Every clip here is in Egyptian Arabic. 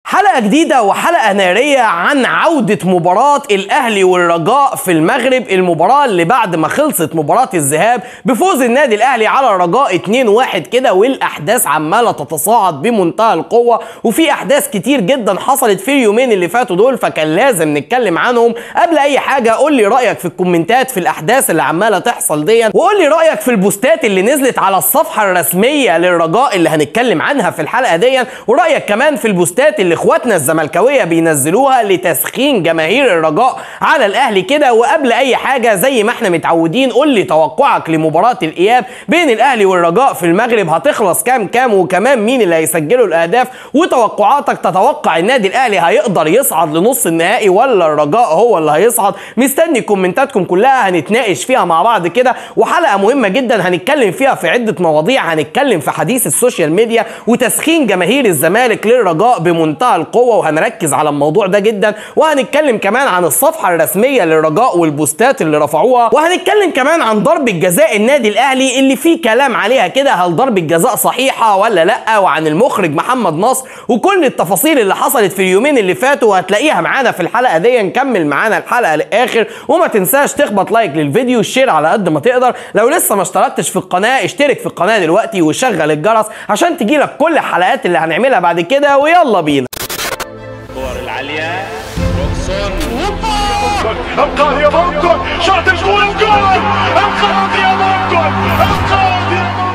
حلقة جديدة وحلقة نارية عن عودة مباراة الأهلي والرجاء في المغرب المباراة اللي بعد ما خلصت مباراة الذهاب بفوز النادي الأهلي على الرجاء 2-1 كده والأحداث عمالة تتصاعد بمنتهى القوة وفي أحداث كتير جدا حصلت في اليومين اللي فاتوا دول فكان لازم نتكلم عنهم قبل أي حاجة قول لي رأيك في الكومنتات في الأحداث اللي عمالة تحصل دي وقول لي رأيك في البوستات اللي نزلت على الصفحة الرسمية للرجاء اللي هنتكلم عنها في الحلقة دي ورأيك كمان في البوستات اللي اخواتنا الزملكاويه بينزلوها لتسخين جماهير الرجاء على الاهلي كده وقبل اي حاجه زي ما احنا متعودين قول لي توقعك لمباراه الاياب بين الاهلي والرجاء في المغرب هتخلص كام كام وكمان مين اللي هيسجلوا الاهداف وتوقعاتك تتوقع النادي الاهلي هيقدر يصعد لنص النهائي ولا الرجاء هو اللي هيصعد مستني كومنتاتكم كلها هنتناقش فيها مع بعض كده وحلقه مهمه جدا هنتكلم فيها في عده مواضيع هنتكلم في حديث السوشيال ميديا وتسخين جماهير الزمالك للرجاء بمنتهى القوه وهنركز على الموضوع ده جدا وهنتكلم كمان عن الصفحه الرسميه للرجاء والبوستات اللي رفعوها وهنتكلم كمان عن ضربه جزاء النادي الاهلي اللي فيه كلام عليها كده هل ضربه جزاء صحيحه ولا لا وعن المخرج محمد نصر وكل التفاصيل اللي حصلت في اليومين اللي فاتوا وهتلاقيها معانا في الحلقه دي نكمل معانا الحلقه للاخر وما تنساش تخبط لايك للفيديو شير على قد ما تقدر لو لسه ما اشتركتش في القناه اشترك في القناه دلوقتي وشغل الجرس عشان تجيلك كل الحلقات اللي هنعملها بعد كده ويلا بينا الكور العالية روكسون انقاذ يا مونكون شاط الجول الجول انقاذ يا مونكون انقاذ يا مونكون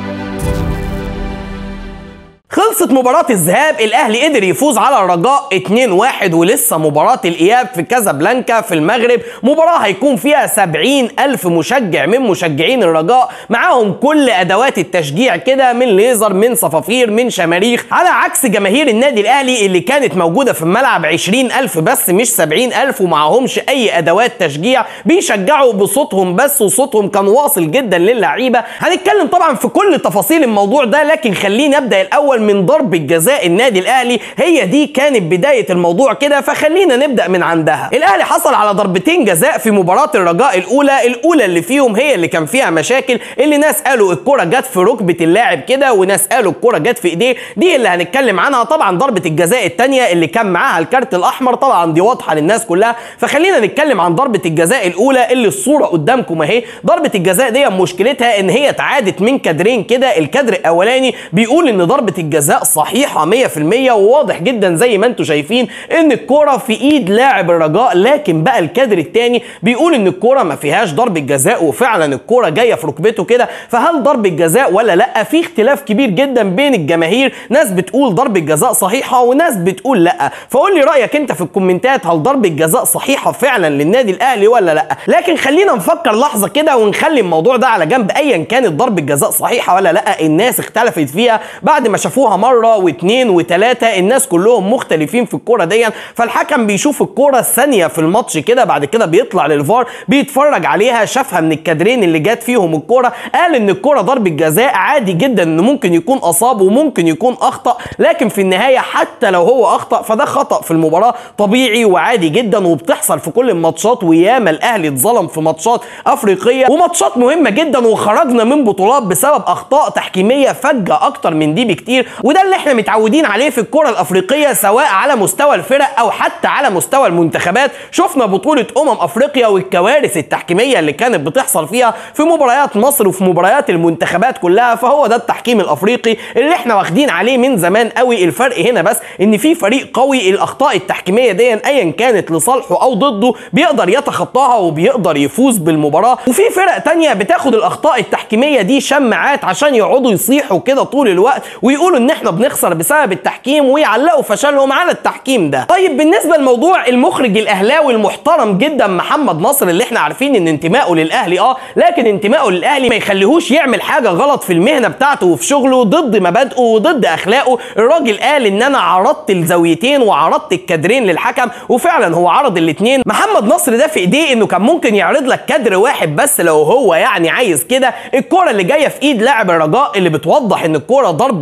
خلصت مباراة الذهاب الأهلي قدر يفوز على الرجاء 2-1 ولسه مباراة الإياب في كازابلانكا في المغرب مباراة هيكون فيها 70 ألف مشجع من مشجعين الرجاء معاهم كل أدوات التشجيع كده من ليزر من صفافير من شماريخ على عكس جماهير النادي الأهلي اللي كانت موجودة في الملعب 20 ألف بس مش 70 ألف ومعهمش أي أدوات تشجيع بيشجعوا بصوتهم بس وصوتهم كان واصل جدا للعيبة هنتكلم طبعا في كل تفاصيل الموضوع ده لكن خليني أبدأ الأول من ضربة جزاء النادي الاهلي هي دي كانت بدايه الموضوع كده فخلينا نبدا من عندها الاهلي حصل على ضربتين جزاء في مباراه الرجاء الاولى الاولى اللي فيهم هي اللي كان فيها مشاكل اللي ناس قالوا الكره جت في ركبه اللاعب كده وناس قالوا الكره جت في ايديه دي اللي هنتكلم عنها طبعا ضربه الجزاء الثانيه اللي كان معاها الكارت الاحمر طبعا دي واضحه للناس كلها فخلينا نتكلم عن ضربه الجزاء الاولى اللي الصوره قدامكم اهي ضربه الجزاء دي مشكلتها ان هي اتعادت من كادرين كده الكادر الاولاني بيقول ان ضربه الجزاء صحيحه 100% وواضح جدا زي ما انتم شايفين ان الكره في ايد لاعب الرجاء لكن بقى الكادر الثاني بيقول ان الكره ما فيهاش ضربه جزاء وفعلا الكره جايه في ركبته كده فهل ضربه جزاء ولا لا في اختلاف كبير جدا بين الجماهير ناس بتقول ضربه جزاء صحيحه وناس بتقول لا فقول لي رايك انت في الكومنتات هل ضربه جزاء صحيحه فعلا للنادي الاهلي ولا لا لكن خلينا نفكر لحظه كده ونخلي الموضوع ده على جنب ايا كانت ضربه جزاء صحيحه ولا لا الناس اختلفت فيها بعد ما شافوها مره واثنين وثلاثه الناس كلهم مختلفين في الكوره دي فالحكم بيشوف الكوره ثانيه في الماتش كده بعد كده بيطلع للفار بيتفرج عليها شافها من الكادرين اللي جت فيهم الكوره قال ان الكوره ضربه جزاء عادي جدا انه ممكن يكون اصاب وممكن يكون اخطا لكن في النهايه حتى لو هو اخطا فده خطا في المباراه طبيعي وعادي جدا وبتحصل في كل الماتشات وياما الاهلي اتظلم في ماتشات افريقيه وماتشات مهمه جدا وخرجنا من بطولات بسبب اخطاء تحكيميه فجه اكتر من دي بكتير وده اللي احنا متعودين عليه في الكره الافريقيه سواء على مستوى الفرق او حتى على مستوى المنتخبات شفنا بطوله امم افريقيا والكوارث التحكيميه اللي كانت بتحصل فيها في مباريات مصر وفي مباريات المنتخبات كلها فهو ده التحكيم الافريقي اللي احنا واخدين عليه من زمان قوي الفرق هنا بس ان في فريق قوي الاخطاء التحكيميه دي ايا كانت لصالحه او ضده بيقدر يتخطاها وبيقدر يفوز بالمباراه وفي فرق تانية بتاخد الاخطاء التحكيميه دي شماعات عشان يقعدوا يصيحوا كده طول الوقت ويقولوا ان احنا بنخسر بسبب التحكيم ويعلقوا فشلهم على التحكيم ده طيب بالنسبه لموضوع المخرج الاهلاوي المحترم جدا محمد نصر اللي احنا عارفين ان انتمائه للاهلي اه لكن انتمائه للاهلي ما يخليهوش يعمل حاجه غلط في المهنه بتاعته وفي شغله ضد مبادئه وضد اخلاقه الراجل قال ان انا عرضت الزاويتين وعرضت الكادرين للحكم وفعلا هو عرض الاثنين محمد نصر ده في ايديه انه كان ممكن يعرض لك كادر واحد بس لو هو يعني عايز كده الكره اللي جايه في ايد لاعب الرجاء اللي بتوضح ان الكره ضربه جزاء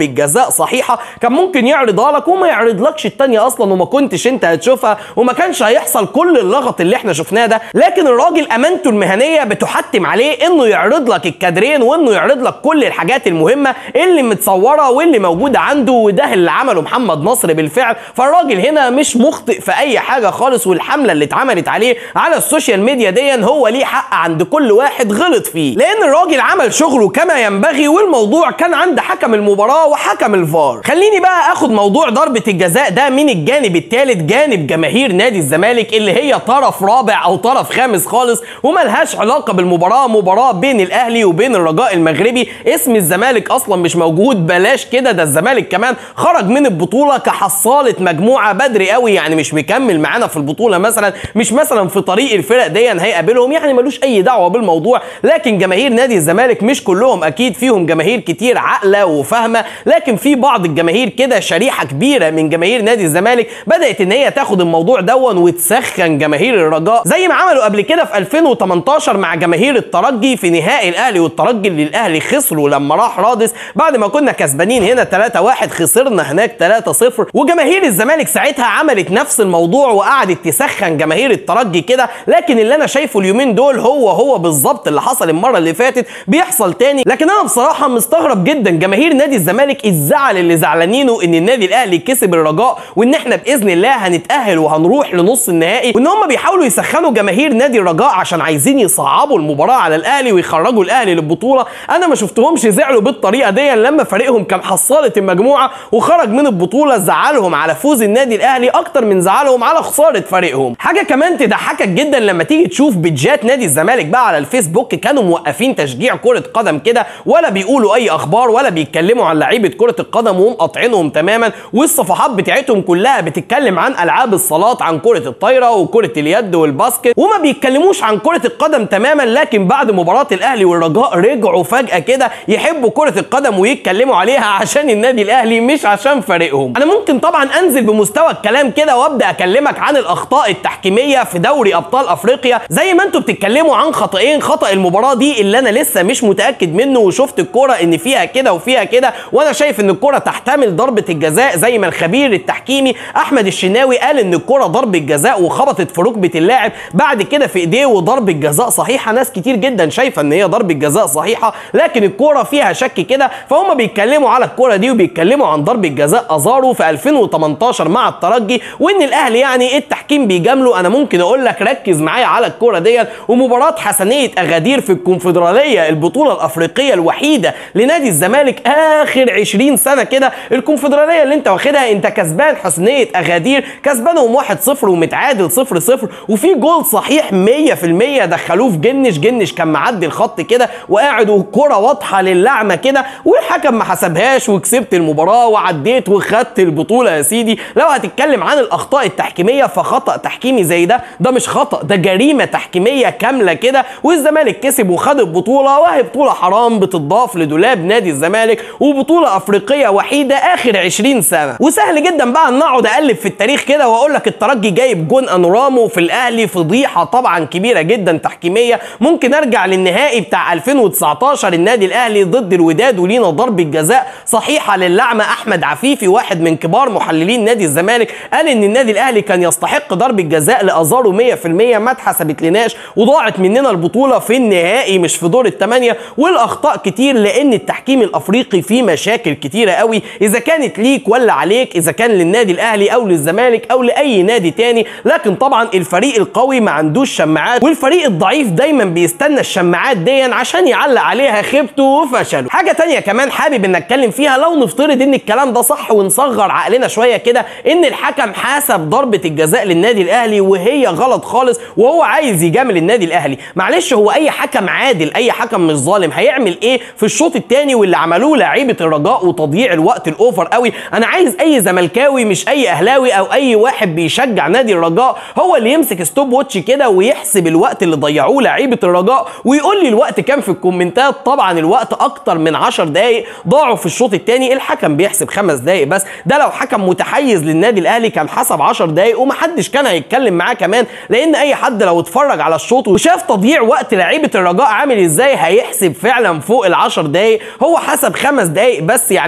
جزاء صحيحه كان ممكن يعرضها لك وما يعرضلكش التانية اصلا وما كنتش انت هتشوفها وما كانش هيحصل كل اللغط اللي احنا شفناه ده لكن الراجل امانته المهنيه بتحتم عليه انه يعرض لك الكادرين وانه يعرض لك كل الحاجات المهمه اللي متصوره واللي موجوده عنده وده اللي عمله محمد نصر بالفعل فالراجل هنا مش مخطئ في اي حاجه خالص والحمله اللي اتعملت عليه على السوشيال ميديا دي هو ليه حق عند كل واحد غلط فيه لان الراجل عمل شغله كما ينبغي والموضوع كان عند حكم المباراه وحكم الفار خليني بقى اخد موضوع ضربه الجزاء ده من الجانب الثالث جانب جماهير نادي الزمالك اللي هي طرف رابع او طرف خامس خالص وملهاش علاقه بالمباراه مباراه بين الاهلي وبين الرجاء المغربي اسم الزمالك اصلا مش موجود بلاش كده ده الزمالك كمان خرج من البطوله كحصاله مجموعه بدري قوي يعني مش مكمل معانا في البطوله مثلا مش مثلا في طريق الفرق دي هيقابلهم يعني ملوش اي دعوه بالموضوع لكن جماهير نادي الزمالك مش كلهم اكيد فيهم جماهير كتير عاقله وفاهمه لكن في بعض الجماهير كده شريحه كبيره من جماهير نادي الزمالك بدات ان هي تاخد الموضوع دون وتسخن جماهير الرجاء زي ما عملوا قبل كده في 2018 مع جماهير الترجي في نهائي الاهلي والترجي اللي الاهلي خسروا لما راح رادس بعد ما كنا كسبانين هنا 3-1 خسرنا هناك 3-0 وجماهير الزمالك ساعتها عملت نفس الموضوع وقعدت تسخن جماهير الترجي كده لكن اللي انا شايفه اليومين دول هو هو بالظبط اللي حصل المره اللي فاتت بيحصل تاني لكن انا بصراحه مستغرب جدا جماهير نادي الزمالك الزعل اللي زعلانينه ان النادي الاهلي كسب الرجاء وان احنا باذن الله هنتاهل وهنروح لنص النهائي وان هم بيحاولوا يسخنوا جماهير نادي الرجاء عشان عايزين يصعبوا المباراه على الاهلي ويخرجوا الاهلي للبطوله انا ما شفتهمش زعلوا بالطريقه دي لما فريقهم كان حصاله المجموعه وخرج من البطوله زعلهم على فوز النادي الاهلي اكتر من زعلهم على خساره فريقهم حاجه كمان تضحكك جدا لما تيجي تشوف بيدجات نادي الزمالك بقى على الفيسبوك كانوا موقفين تشجيع كره قدم كده ولا بيقولوا اي اخبار ولا بيتكلموا عن لعيبه كره القدم ومقاطعينهم تماما والصفحات بتاعتهم كلها بتتكلم عن العاب الصالات عن كره الطايره وكره اليد والباسكت وما بيتكلموش عن كره القدم تماما لكن بعد مباراه الاهلي والرجاء رجعوا فجاه كده يحبوا كره القدم ويتكلموا عليها عشان النادي الاهلي مش عشان فريقهم انا ممكن طبعا انزل بمستوى الكلام كده وابدا اكلمك عن الاخطاء التحكيميه في دوري ابطال افريقيا زي ما انتوا بتتكلموا عن خطأين خطأ المباراه دي اللي انا لسه مش متاكد منه وشفت الكوره ان فيها كده وفيها كده وانا شايف ان الكوره تحتمل ضربه الجزاء زي ما الخبير التحكيمي احمد الشناوي قال ان الكوره ضربه جزاء وخبطت في ركبه اللاعب بعد كده في ايديه وضربه جزاء صحيحه ناس كتير جدا شايفه ان هي ضربه جزاء صحيحه لكن الكوره فيها شك كده فهم بيتكلموا على الكوره دي وبيتكلموا عن ضربه جزاء ازارو في 2018 مع الترجي وان الاهلي يعني التحكيم بيجامله انا ممكن اقول لك ركز معايا على الكوره دي ومباراه حسنيه اغادير في الكونفدراليه البطوله الافريقيه الوحيده لنادي الزمالك اخر 20 سنه كده الكونفدراليه اللي انت واخدها انت كسبان حسنيه اغادير كسبانهم 1-0 ومتعادل 0-0 وفي جول صحيح 100% دخلوه في جنش جنش كان معدي الخط كده وقاعد والكره واضحه للعمه كده والحكم ما حسبهاش وكسبت المباراه وعديت وخدت البطوله يا سيدي لو هتتكلم عن الاخطاء التحكيميه فخطا تحكيمي زي ده ده مش خطا ده جريمه تحكيميه كامله كده والزمالك كسب وخد البطوله وهي بطوله حرام بتضاف لدولاب نادي الزمالك وبطوله افريقيه وحيده اخر 20 سنه وسهل جدا بقى ان اقعد اقلب في التاريخ كده واقول لك الترجي جايب جون انورامو في الاهلي فضيحه طبعا كبيره جدا تحكيميه ممكن ارجع للنهائي بتاع 2019 النادي الاهلي ضد الوداد ولينا ضربه جزاء صحيحه للعمه احمد عفيفي واحد من كبار محللين نادي الزمالك قال ان النادي الاهلي كان يستحق ضربه جزاء لازارو 100% ما اتحسبت لناش وضاعت مننا البطوله في النهائي مش في دور الثمانيه والاخطاء كتير لان التحكيم الافريقي فيه مشاكل كتيره قوي اذا كانت ليك ولا عليك اذا كان للنادي الاهلي او للزمالك او لاي نادي تاني لكن طبعا الفريق القوي ما عندوش شماعات والفريق الضعيف دايما بيستنى الشماعات دي عشان يعلق عليها خيبته وفشله حاجه تانية كمان حابب ان اتكلم فيها لو نفترض ان الكلام ده صح ونصغر عقلنا شويه كده ان الحكم حسب ضربه الجزاء للنادي الاهلي وهي غلط خالص وهو عايز يجامل النادي الاهلي معلش هو اي حكم عادل اي حكم مش ظالم هيعمل ايه في الشوط الثاني واللي عملوه لعيبه الرجاء وتضييع الوقت الاوفر قوي انا عايز اي زملكاوي مش اي اهلاوي او اي واحد بيشجع نادي الرجاء هو اللي يمسك ستوب واتش كده ويحسب الوقت اللي ضيعوه لعيبه الرجاء ويقول لي الوقت كام في الكومنتات طبعا الوقت اكتر من 10 دقائق ضاعوا في الشوط الثاني الحكم بيحسب خمس دقائق بس ده لو حكم متحيز للنادي الاهلي كان حسب 10 دقائق ومحدش كان هيتكلم معاه كمان لان اي حد لو اتفرج على الشوط وشاف تضييع وقت لعيبه الرجاء عامل ازاي هيحسب فعلا فوق ال 10 دقائق هو حسب خمس دقائق بس يعني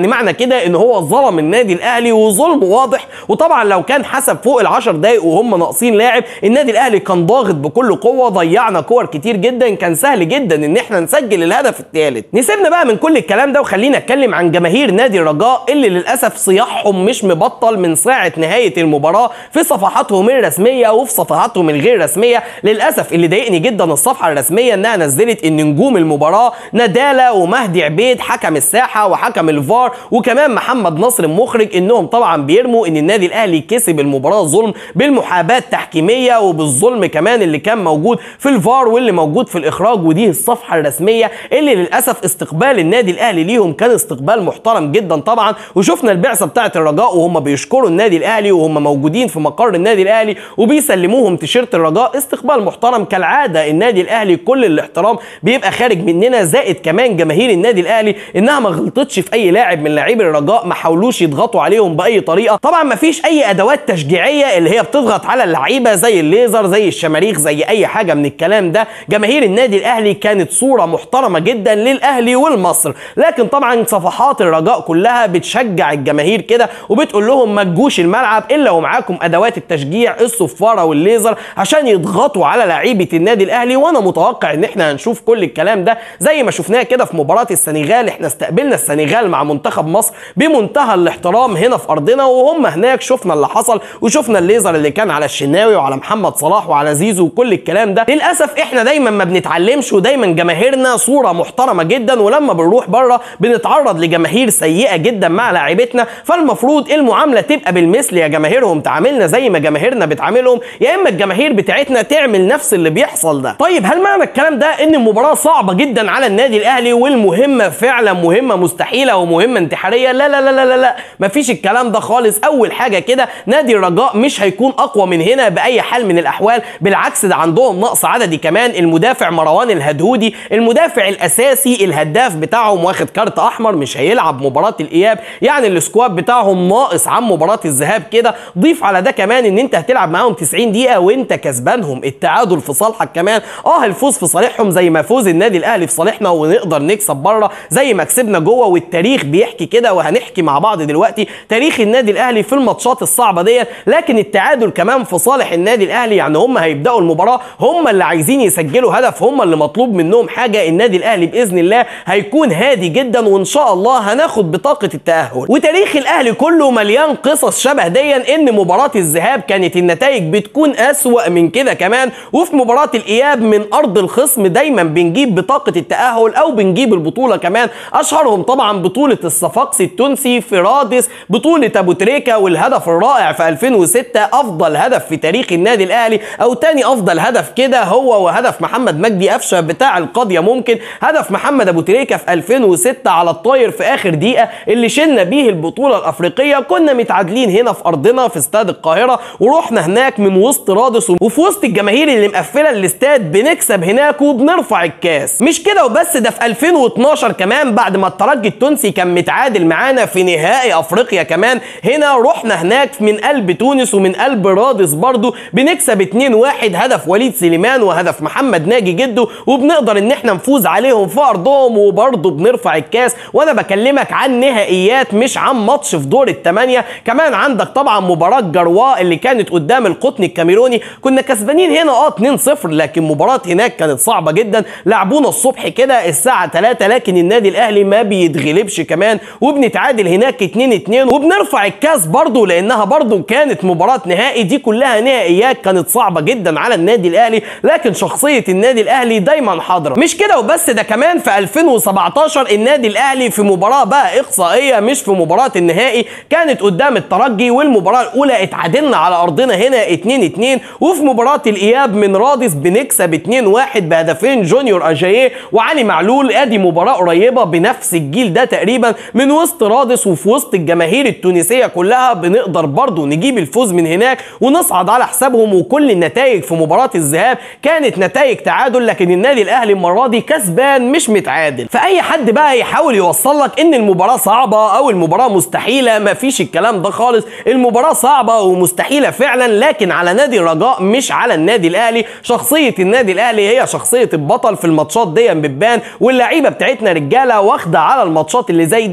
معنى كده ان هو ظلم النادي الاهلي وظلم واضح وطبعا لو كان حسب فوق العشر دقايق وهم ناقصين لاعب النادي الاهلي كان ضاغط بكل قوه ضيعنا كور كتير جدا كان سهل جدا ان احنا نسجل الهدف الثالث نسيبنا بقى من كل الكلام ده وخلينا اتكلم عن جماهير نادي الرجاء اللي للاسف صياحهم مش مبطل من ساعه نهايه المباراه في صفحاتهم الرسميه وفي صفحاتهم الغير رسميه للاسف اللي ضايقني جدا الصفحه الرسميه انها نزلت ان نجوم المباراه نداله ومهدي عبيد حكم الساحه وحكم الفار وكمان محمد نصر المخرج انهم طبعا بيرموا ان النادي الاهلي كسب المباراه ظلم بالمحاباه التحكيميه وبالظلم كمان اللي كان موجود في الفار واللي موجود في الاخراج ودي الصفحه الرسميه اللي للاسف استقبال النادي الاهلي ليهم كان استقبال محترم جدا طبعا وشفنا البعثه بتاعه الرجاء وهم بيشكروا النادي الاهلي وهم موجودين في مقر النادي الاهلي وبيسلموهم تيشيرت الرجاء استقبال محترم كالعاده النادي الاهلي كل الاحترام بيبقى خارج مننا زائد كمان جماهير النادي الاهلي انها ما غلطتش في اي لاعب من لاعبي الرجاء ما حاولوش يضغطوا عليهم باي طريقه طبعا ما فيش اي ادوات تشجيعيه اللي هي بتضغط على اللعيبه زي الليزر زي الشماريخ زي اي حاجه من الكلام ده جماهير النادي الاهلي كانت صوره محترمه جدا للاهلي والمصر لكن طبعا صفحات الرجاء كلها بتشجع الجماهير كده وبتقول لهم ما تجوش الملعب الا ومعاكم ادوات التشجيع الصفاره والليزر عشان يضغطوا على لعيبه النادي الاهلي وانا متوقع ان احنا هنشوف كل الكلام ده زي ما شفناه كده في مباراه السنغال احنا استقبلنا السنغال مع منتخب مصر بمنتهى الاحترام هنا في ارضنا وهم هناك شفنا اللي حصل وشفنا الليزر اللي كان على الشناوي وعلى محمد صلاح وعلى زيزو وكل الكلام ده للاسف احنا دايما ما بنتعلمش ودايما جماهيرنا صوره محترمه جدا ولما بنروح بره بنتعرض لجماهير سيئه جدا مع لاعيبتنا فالمفروض المعامله تبقى بالمثل يا جماهيرهم تعاملنا زي ما جماهيرنا بتعاملهم يا اما الجماهير بتاعتنا تعمل نفس اللي بيحصل ده طيب هل معنى الكلام ده ان المباراه صعبه جدا على النادي الاهلي والمهمه فعلا مهمه مستحيله ومهمه انتحاريه لا لا لا لا لا, لا. مفيش الكلام ده خالص اول حاجه كده نادي الرجاء مش هيكون اقوى من هنا باي حال من الاحوال بالعكس ده عندهم نقص عددي كمان المدافع مروان الهدهودي المدافع الاساسي الهداف بتاعهم واخد كارت احمر مش هيلعب مباراه الاياب يعني السكواد بتاعهم ناقص عن مباراه الذهاب كده ضيف على ده كمان ان انت هتلعب معاهم 90 دقيقه وانت كسبانهم التعادل في صالحك كمان اه الفوز في صالحهم زي ما فوز النادي الاهلي في صالحنا ونقدر نكسب بره زي ما كسبنا جوه والتاريخ بيحكي كده وهنحكي مع بعض دلوقتي تاريخ النادي الاهلي في الماتشات الصعبه ديت لكن التعادل كمان في صالح النادي الاهلي يعني هم هيبداوا المباراه هم اللي عايزين يسجلوا هدف هم اللي مطلوب منهم حاجه النادي الاهلي باذن الله هيكون هادي جدا وان شاء الله هناخد بطاقه التاهل وتاريخ الاهلي كله مليان قصص شبه ديا ان مباراه الذهاب كانت النتائج بتكون اسوا من كده كمان وفي مباراه الاياب من ارض الخصم دايما بنجيب بطاقه التاهل او بنجيب البطوله كمان اشهرهم طبعا بطوله الصفاقسي التونسي في رادس بطوله ابو تريكه والهدف الرائع في 2006 افضل هدف في تاريخ النادي الاهلي او تاني افضل هدف كده هو وهدف محمد مجدي قفشه بتاع القاضيه ممكن هدف محمد ابو تريكه في 2006 على الطاير في اخر دقيقه اللي شلنا بيه البطوله الافريقيه كنا متعادلين هنا في ارضنا في استاد القاهره ورحنا هناك من وسط رادس وفي وسط الجماهير اللي مقفله الاستاد بنكسب هناك وبنرفع الكاس مش كده وبس ده في 2012 كمان بعد ما الترجي التونسي كان متعادل معانا في نهائي افريقيا كمان هنا رحنا هناك من قلب تونس ومن قلب رادس برضو بنكسب 2-1 هدف وليد سليمان وهدف محمد ناجي جده وبنقدر ان احنا نفوز عليهم في ارضهم وبرضه بنرفع الكاس وانا بكلمك عن نهائيات مش عن ماتش في دور الثمانيه كمان عندك طبعا مباراه جرواء اللي كانت قدام القطن الكاميروني كنا كسبانين هنا اه 2-0 لكن مباراه هناك كانت صعبه جدا لعبونا الصبح كده الساعه 3 لكن النادي الاهلي ما بيتغلبش كمان وبنتعادل هناك 2-2 وبنرفع الكاس برضه لانها برضه كانت مباراه نهائي دي كلها نهائيات كانت صعبه جدا على النادي الاهلي لكن شخصيه النادي الاهلي دايما حاضره مش كده وبس ده كمان في 2017 النادي الاهلي في مباراه بقى اقصائيه مش في مباراه النهائي كانت قدام الترجي والمباراه الاولى اتعادلنا على ارضنا هنا 2-2 وفي مباراه الاياب من رادس بنكسب 2-1 بهدفين جونيور اجاييه وعلي معلول ادي مباراه قريبه بنفس الجيل ده تقريبا من وسط رادس وفي وسط الجماهير التونسيه كلها بنقدر برضو نجيب الفوز من هناك ونصعد على حسابهم وكل النتائج في مباراه الذهاب كانت نتائج تعادل لكن النادي الاهلي المره دي كسبان مش متعادل فاي حد بقى يحاول يوصل لك ان المباراه صعبه او المباراه مستحيله مفيش الكلام ده خالص المباراه صعبه ومستحيله فعلا لكن على نادي الرجاء مش على النادي الاهلي شخصيه النادي الاهلي هي شخصيه البطل في الماتشات دي بتبان واللعيبه بتاعتنا رجاله واخده على الماتشات اللي زي دي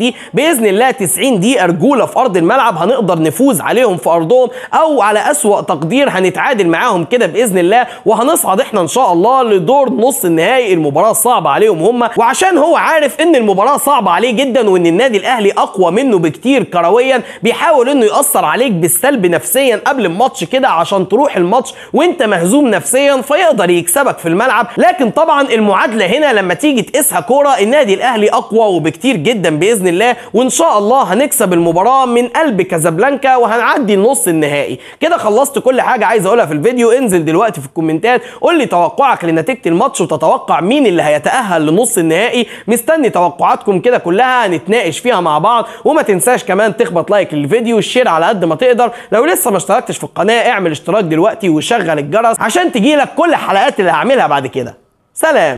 دي باذن الله 90 دقيقه رجوله في ارض الملعب هنقدر نفوز عليهم في ارضهم او على اسوا تقدير هنتعادل معاهم كده باذن الله وهنصعد احنا ان شاء الله لدور نص النهائي المباراه صعبه عليهم هم وعشان هو عارف ان المباراه صعبه عليه جدا وان النادي الاهلي اقوى منه بكتير كرويا بيحاول انه ياثر عليك بالسلب نفسيا قبل الماتش كده عشان تروح الماتش وانت مهزوم نفسيا فيقدر يكسبك في الملعب لكن طبعا المعادله هنا لما تيجي تقيسها كوره النادي الاهلي اقوى وبكتير جدا باذن الله وان شاء الله هنكسب المباراه من قلب كازابلانكا وهنعدي النص النهائي كده خلصت كل حاجه عايز اقولها في الفيديو انزل دلوقتي في الكومنتات قول لي توقعك لنتيجه الماتش وتتوقع مين اللي هيتاهل لنص النهائي مستني توقعاتكم كده كلها هنتناقش فيها مع بعض وما تنساش كمان تخبط لايك للفيديو الشير على قد ما تقدر لو لسه ما اشتركتش في القناه اعمل اشتراك دلوقتي وشغل الجرس عشان تجيلك كل الحلقات اللي هعملها بعد كده سلام